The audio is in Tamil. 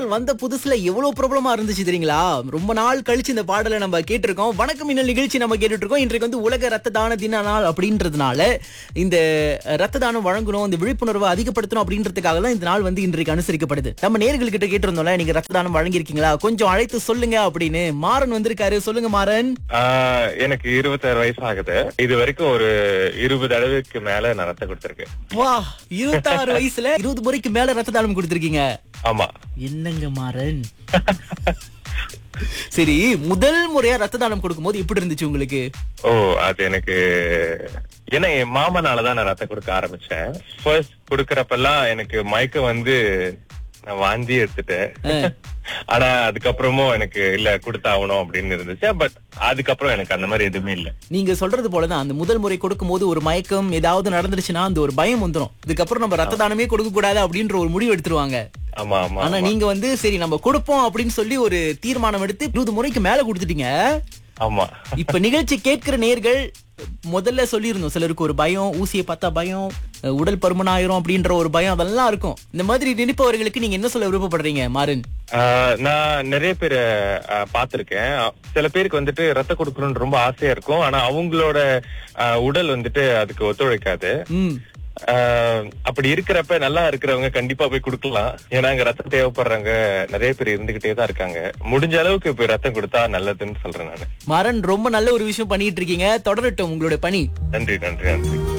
பாடல் வந்த புதுசுல எவ்வளவு பிரபலமா இருந்துச்சு தெரியுங்களா ரொம்ப நாள் கழிச்சு இந்த பாடலை நம்ம கேட்டிருக்கோம் வணக்கம் இன்னல் நிகழ்ச்சி நம்ம கேட்டுட்டு இருக்கோம் இன்றைக்கு வந்து உலக ரத்த தான தின நாள் அப்படின்றதுனால இந்த ரத்த தானம் வழங்கணும் இந்த விழிப்புணர்வை அதிகப்படுத்தணும் அப்படின்றதுக்காக தான் இந்த நாள் வந்து இன்றைக்கு அனுசரிக்கப்படுது நம்ம நேர்கள் கிட்ட கேட்டிருந்தோம்ல நீங்க ரத்த தானம் வழங்கியிருக்கீங்களா கொஞ்சம் அழைத்து சொல்லுங்க அப்படின்னு மாறன் வந்திருக்காரு சொல்லுங்க மாறன் ஆஹ் எனக்கு இருபத்தாறு வயசு ஆகுது இது வரைக்கும் ஒரு இருபது அளவுக்கு மேல நான் ரத்தம் கொடுத்திருக்கேன் வா இருபத்தாறு வயசுல இருபது முறைக்கு மேல ரத்த தானம் கொடுத்திருக்கீங்க ஆமா என்னங்க மாறன் சரி முதல் முறையா ரத்த தானம் கொடுக்கும்போது எப்படி இருந்துச்சு உங்களுக்கு ஓ அது எனக்கு ஏன்னா என் மாமனாலதான் நான் ரத்தம் கொடுக்க ஆரம்பிச்சேன் ஃபர்ஸ்ட் கொடுக்கறப்பெல்லாம் எனக்கு மயக்கம் வந்து நான் வாந்தி எடுத்துட்டேன் ஆனா அதுக்கப்புறமும் எனக்கு இல்ல கொடுத்தாகணும் அப்படின்னு இருந்துச்சு பட் அதுக்கப்புறம் எனக்கு அந்த மாதிரி எதுவுமே இல்ல நீங்க சொல்றது போலதான் அந்த முதல் முறை கொடுக்கும்போது ஒரு மயக்கம் ஏதாவது நடந்துருச்சுன்னா அந்த ஒரு பயம் வந்துரும் இதுக்கப்புறம் நம்ம ரத்த தானமே கொடுக்க கூடாது அப்படின்ற ஒரு முடிவு எடுத்துருவாங்க ஆமா ஆமா ஆனா நீங்க வந்து சரி நம்ம கொடுப்போம் அப்படின்னு சொல்லி ஒரு தீர்மானம் எடுத்து இருபது முறைக்கு மேல கொடுத்துட்டீங்க ஆமா இப்ப நிகழ்ச்சி கேட்கிற நேர்கள் முதல்ல சொல்லியிருந்தோம் சிலருக்கு ஒரு பயம் ஊசியை பார்த்தா பயம் அஹ் உடல் பருமனாயிரும் அப்படின்ற ஒரு பயம் அதெல்லாம் இருக்கும் இந்த மாதிரி நினைப்பவர்களுக்கு நீங்க என்ன சொல்ல விருப்பப்படுறீங்க மாறன் ஆஹ் நான் நிறைய பேரை பார்த்திருக்கேன் சில பேருக்கு வந்துட்டு ரத்தம் கொடுக்கணும்னு ரொம்ப ஆசையா இருக்கும் ஆனா அவங்களோட ஆஹ் உடல் வந்துட்டு அதுக்கு ஒத்துழைக்காது ம் ஆஹ் அப்படி இருக்கிறப்ப நல்லா இருக்கிறவங்க கண்டிப்பா போய் கொடுக்கலாம் ஏன்னா அங்க ரத்தம் தேவைப்படுறவங்க நிறைய பேர் இருந்துகிட்டே தான் இருக்காங்க முடிஞ்ச அளவுக்கு இப்ப ரத்தம் கொடுத்தா நல்லதுன்னு சொல்றேன் நானு மாறன் ரொம்ப நல்ல ஒரு விஷயம் பண்ணிட்டு இருக்கீங்க தொடரட்டும் உங்களுடைய பணி நன்றி நன்றி நன்றி